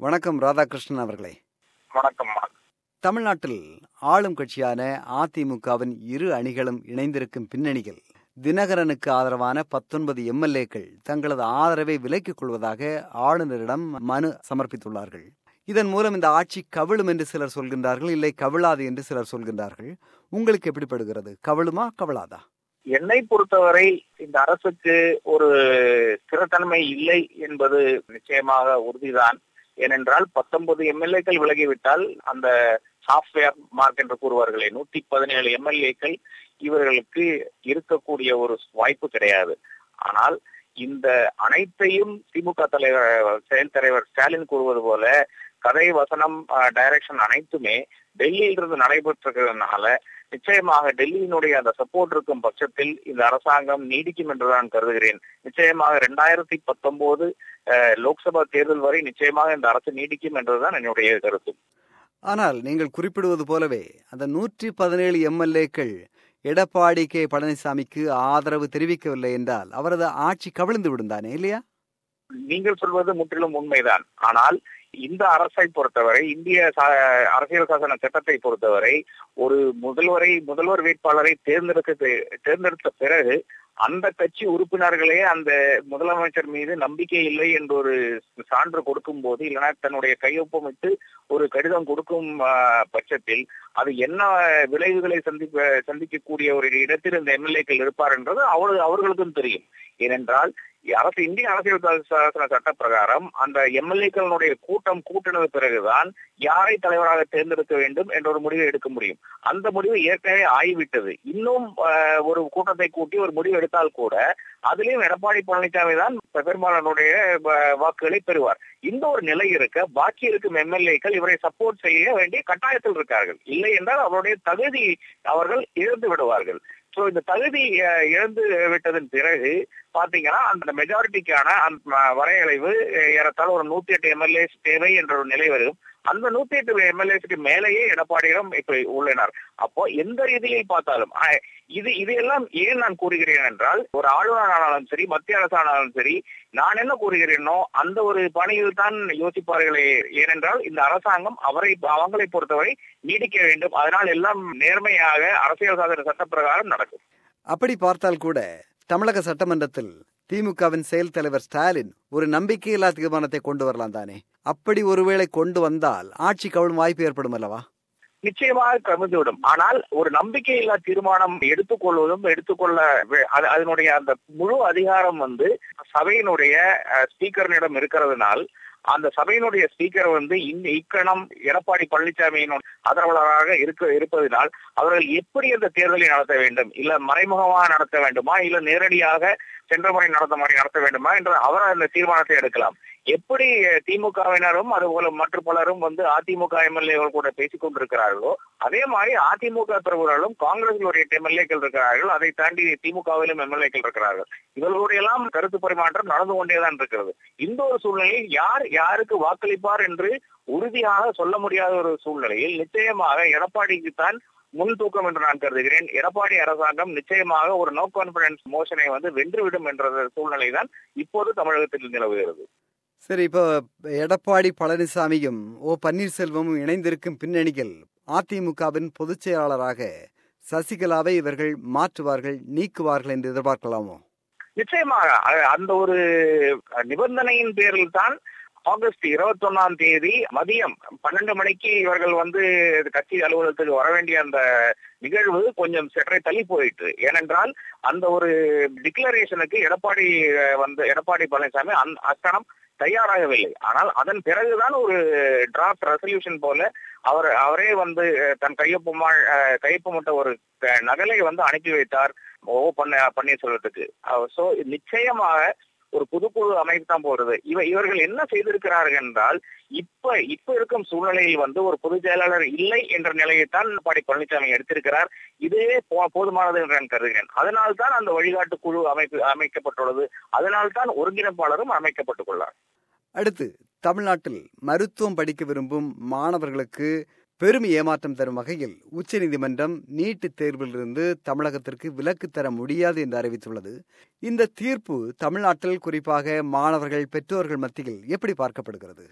வணக்கம் ராதாகிருஷ்ணன் அவர்களே வணக்கம் தமிழ்நாட்டில் ஆளும் கட்சியான அதிமுகவின் இரு அணிகளும் இணைந்திருக்கும் பின்னணியில் தினகரனுக்கு ஆதரவான பத்தொன்பது எம்எல்ஏக்கள் தங்களது ஆதரவை விலக்கிக் கொள்வதாக ஆளுநரிடம் மனு சமர்ப்பித்துள்ளார்கள் இதன் மூலம் இந்த ஆட்சி கவிழும் என்று சிலர் சொல்கின்றார்கள் இல்லை கவிழாது என்று சிலர் சொல்கின்றார்கள் உங்களுக்கு எப்படிப்படுகிறது கவிழுமா கவிழாதா என்னை பொறுத்தவரை இந்த அரசுக்கு ஒரு ஸ்திரத்தன்மை இல்லை என்பது நிச்சயமாக உறுதிதான் ஏனென்றால் பத்தொன்பது எம்எல்ஏக்கள் விலகிவிட்டால் அந்த சாஃப்ட்வேர் மார்க் என்று கூறுவார்களே நூத்தி பதினேழு எம்எல்ஏக்கள் இவர்களுக்கு இருக்கக்கூடிய ஒரு வாய்ப்பு கிடையாது ஆனால் இந்த அனைத்தையும் திமுக தலைவர் செயல் தலைவர் ஸ்டாலின் கூறுவது போல கதை வசனம் டைரக்ஷன் அனைத்துமே டெல்லியிலிருந்து நடைபெற்றிருக்கிறதுனால நிச்சயமாக டெல்லியினுடைய அந்த சப்போர்ட் இருக்கும் பட்சத்தில் இந்த அரசாங்கம் நீடிக்கும் என்று நான் கருதுகிறேன் நிச்சயமாக இரண்டாயிரத்தி பத்தொன்பது லோக்சபா தேர்தல் வரை நிச்சயமாக இந்த அரசு நீடிக்கும் என்றுதான் என்னுடைய கருத்து ஆனால் நீங்கள் குறிப்பிடுவது போலவே அந்த நூற்றி பதினேழு எம்எல்ஏக்கள் எடப்பாடி கே பழனிசாமிக்கு ஆதரவு தெரிவிக்கவில்லை என்றால் அவரது ஆட்சி கவிழ்ந்து விடுந்தானே இல்லையா நீங்கள் சொல்வது முற்றிலும் உண்மைதான் ஆனால் இந்த அரசை பொறுத்தவரை இந்திய அரசியல் சாசன சட்டத்தை பொறுத்தவரை ஒரு முதல்வரை முதல்வர் வேட்பாளரை தேர்ந்தெடுக்க தேர்ந்தெடுத்த பிறகு அந்த கட்சி உறுப்பினர்களே அந்த முதலமைச்சர் மீது நம்பிக்கை இல்லை என்ற ஒரு சான்று கொடுக்கும் போது இல்லைன்னா தன்னுடைய கையொப்பமிட்டு ஒரு கடிதம் கொடுக்கும் பட்சத்தில் அது என்ன விளைவுகளை சந்திக்க சந்திக்கக்கூடிய ஒரு இடத்தில் இந்த எம்எல்ஏக்கள் இருப்பார் என்றது அவரு அவர்களுக்கும் தெரியும் ஏனென்றால் அரசு இந்திய அரசியல் சாசன சட்ட பிரகாரம் அந்த எம்எல்ஏக்களுடைய கூட்டம் கூட்டினது பிறகுதான் யாரை தலைவராக தேர்ந்தெடுக்க வேண்டும் என்ற ஒரு முடிவை எடுக்க முடியும் அந்த முடிவு ஏற்கனவே ஆகிவிட்டது இன்னும் ஒரு கூட்டத்தை கூட்டி ஒரு முடிவு எடுத்தால் கூட அதிலையும் எடப்பாடி பழனிசாமி தான் பெரும்பாலானுடைய வாக்குகளை பெறுவார் இந்த ஒரு நிலை இருக்க பாக்கி இருக்கும் எம்எல்ஏக்கள் இவரை சப்போர்ட் செய்ய வேண்டிய கட்டாயத்தில் இருக்கார்கள் இல்லை என்றால் அவருடைய தகுதி அவர்கள் இழந்து விடுவார்கள் சோ இந்த தகுதி இழந்து விட்டதன் பிறகு பாத்தீங்கன்னா அந்த மெஜாரிட்டிக்கான அந்த வரையறைவு ஏறத்தாழ ஒரு நூத்தி எட்டு எம்எல்ஏ தேவை என்ற ஒரு நிலை வரும் அந்த நூத்தி எட்டு எம்எல்ஏஸ்க்கு மேலேயே எடப்பாடியிடம் இப்ப உள்ளனர் அப்போ எந்த ரீதியில் பார்த்தாலும் இது இதையெல்லாம் ஏன் நான் கூறுகிறேன் என்றால் ஒரு ஆளுநர் ஆனாலும் சரி மத்திய அரசானாலும் சரி நான் என்ன கூறுகிறேனோ அந்த ஒரு பணியில் தான் யோசிப்பார்களே ஏனென்றால் இந்த அரசாங்கம் அவரை அவங்களை பொறுத்தவரை நீடிக்க வேண்டும் அதனால் எல்லாம் நேர்மையாக அரசியல் சாசன சட்ட பிரகாரம் நடக்கும் அப்படி பார்த்தால் கூட தமிழக சட்டமன்றத்தில் திமுகவின் செயல் தலைவர் ஸ்டாலின் ஒரு நம்பிக்கையில்லா தீர்மானத்தை கொண்டு வரலாம் தானே அப்படி ஒருவேளை கொண்டு வந்தால் ஆட்சி கவிழும் வாய்ப்பு ஏற்படும் அல்லவா நிச்சயமாக கவிழ்ந்துவிடும் ஆனால் ஒரு நம்பிக்கையில்லா தீர்மானம் எடுத்துக்கொள்வதும் எடுத்துக்கொள்ள அதனுடைய அந்த முழு அதிகாரம் வந்து சபையினுடைய ஸ்பீக்கரினிடம் இருக்கிறதுனால் அந்த சபையினுடைய ஸ்பீக்கர் வந்து இந்த இக்கணம் எடப்பாடி பழனிசாமியின் ஆதரவாளராக இருக்க இருப்பதனால் அவர்கள் எப்படி அந்த தேர்தலை நடத்த வேண்டும் இல்ல மறைமுகமாக நடத்த வேண்டுமா இல்ல நேரடியாக சென்ற முறை நடத்த மாதிரி நடத்த வேண்டுமா என்ற அவர் அந்த தீர்மானத்தை எடுக்கலாம் எப்படி திமுகவினரும் அதுபோல மற்ற பலரும் வந்து அதிமுக எம்எல்ஏகள் கூட பேசிக் கொண்டிருக்கிறார்களோ அதே மாதிரி அதிமுக பிரபுகளும் காங்கிரஸிலுடைய எம்எல்ஏக்கள் இருக்கிறார்கள் அதை தாண்டி திமுகவிலும் எம்எல்ஏக்கள் இருக்கிறார்கள் இவர்களுடைய எல்லாம் கருத்து பரிமாற்றம் நடந்து கொண்டேதான் இருக்கிறது இந்த ஒரு சூழ்நிலையில் யார் யாருக்கு வாக்களிப்பார் என்று உறுதியாக சொல்ல முடியாத ஒரு சூழ்நிலையில் நிச்சயமாக எடப்பாடிக்கு தான் முன் தூக்கம் என்று நான் கருதுகிறேன் எடப்பாடி அரசாங்கம் நிச்சயமாக ஒரு நோ கான்பிடன்ஸ் மோஷனை வந்து வென்றுவிடும் என்ற சூழ்நிலை தான் இப்போது தமிழகத்தில் நிலவுகிறது சரி இப்போ எடப்பாடி பழனிசாமியும் ஓ பன்னீர்செல்வமும் இணைந்திருக்கும் பின்னணியில் அதிமுகவின் பொதுச் செயலாளராக சசிகலாவை இவர்கள் மாற்றுவார்கள் நீக்குவார்கள் என்று எதிர்பார்க்கலாமோ நிச்சயமாக அந்த ஒரு நிபந்தனையின் பேரில் தான் ஆகஸ்ட் இருபத்தி ஒன்னாம் தேதி மதியம் பன்னெண்டு மணிக்கு இவர்கள் வந்து கட்சி அலுவலகத்துக்கு வர வேண்டிய அந்த நிகழ்வு கொஞ்சம் சற்றே தள்ளி போயிட்டு ஏனென்றால் அந்த ஒரு டிக்ளரேஷனுக்கு எடப்பாடி வந்து எடப்பாடி பழனிசாமி அந் அக்கணம் தயாராகவில்லை ஆனால் அதன் பிறகுதான் ஒரு டிராப்ட் ரெசல்யூஷன் போல அவர் அவரே வந்து தன் கையொப்பமா கையொப்பமிட்ட ஒரு நகலை வந்து அனுப்பி வைத்தார் ஓ பண்ண பன்னீர்செல்வத்துக்கு சோ நிச்சயமாக ஒரு புதுக்குழு அமைப்பு தான் போறது இவ இவர்கள் என்ன செய்திருக்கிறார்கள் என்றால் இப்ப இப்ப இருக்கும் சூழ்நிலையில் வந்து ஒரு பொதுச் செயலாளர் இல்லை என்ற நிலையைத்தான் எடப்பாடி பழனிசாமி எடுத்திருக்கிறார் இதுவே போதுமானது என்று நான் கருதுகிறேன் அதனால்தான் அந்த வழிகாட்டு குழு அமைப்பு அமைக்கப்பட்டுள்ளது அதனால்தான் ஒருங்கிணைப்பாளரும் அமைக்கப்பட்டுக் கொள்ளார் அடுத்து தமிழ்நாட்டில் மருத்துவம் படிக்க விரும்பும் மாணவர்களுக்கு பெரும் ஏமாற்றம் தரும் வகையில் உச்சநீதிமன்றம் நீட்டுத் தேர்விலிருந்து தமிழகத்திற்கு விலக்கு தர முடியாது என்று அறிவித்துள்ளது இந்த தீர்ப்பு தமிழ்நாட்டில் குறிப்பாக மாணவர்கள் பெற்றோர்கள் மத்தியில் எப்படி பார்க்கப்படுகிறது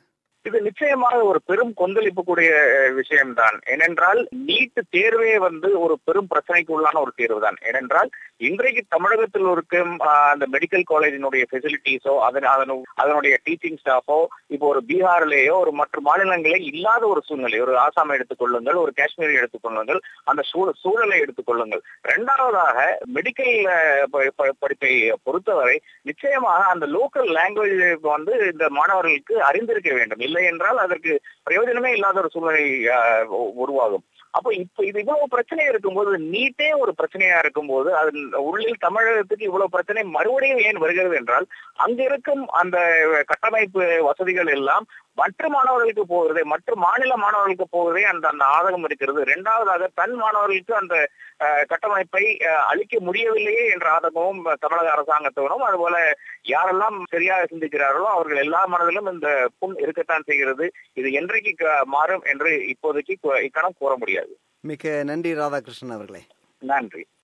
இது நிச்சயமாக ஒரு பெரும் கொந்தளிப்புக்குரிய விஷயம்தான் ஏனென்றால் நீட் தேர்வே வந்து ஒரு பெரும் பிரச்சனைக்கு உள்ளான ஒரு தேர்வு தான் ஏனென்றால் இன்றைக்கு தமிழகத்தில் இருக்கும் அந்த மெடிக்கல் காலேஜினுடைய ஃபெசிலிட்டிஸோ அதன் அதனுடைய டீச்சிங் ஸ்டாஃபோ இப்போ ஒரு பீகார்லேயோ ஒரு மற்ற மாநிலங்களே இல்லாத ஒரு சூழ்நிலை ஒரு ஆசாமை எடுத்துக்கொள்ளுங்கள் ஒரு காஷ்மீரை எடுத்துக்கொள்ளுங்கள் அந்த சூழலை எடுத்துக்கொள்ளுங்கள் இரண்டாவதாக மெடிக்கல் படிப்பை பொறுத்தவரை நிச்சயமாக அந்த லோக்கல் லாங்குவேஜ் வந்து இந்த மாணவர்களுக்கு அறிந்திருக்க வேண்டும் இல்லை என்றால் அதற்கு பிரயோஜனமே இல்லாத ஒரு சூழ்நிலை உருவாகும் அப்போ இப்ப இது இவ்வளவு பிரச்சனை இருக்கும்போது நீட்டே ஒரு பிரச்சனையா இருக்கும்போது அது உள்ளில் தமிழகத்துக்கு இவ்வளவு பிரச்சனை மறுபடியும் ஏன் வருகிறது என்றால் அங்க இருக்கும் அந்த கட்டமைப்பு வசதிகள் எல்லாம் மற்ற மாணவர்களுக்கு போகிறதே மற்ற மாநில மாணவர்களுக்கு போகிறதே அந்த அந்த ஆதகம் இருக்கிறது இரண்டாவதாக தன் மாணவர்களுக்கு அந்த கட்டமைப்பை அளிக்க முடியவில்லையே என்ற ஆதகமும் தமிழக அரசாங்கத்தினரும் அதுபோல யாரெல்லாம் சரியாக சிந்திக்கிறார்களோ அவர்கள் எல்லா மனதிலும் இந்த புண் இருக்கத்தான் செய்கிறது இது என்றைக்கு மாறும் என்று இப்போதைக்கு இக்கணம் கூற முடியாது மிக நன்றி ராதாகிருஷ்ணன் அவர்களே நன்றி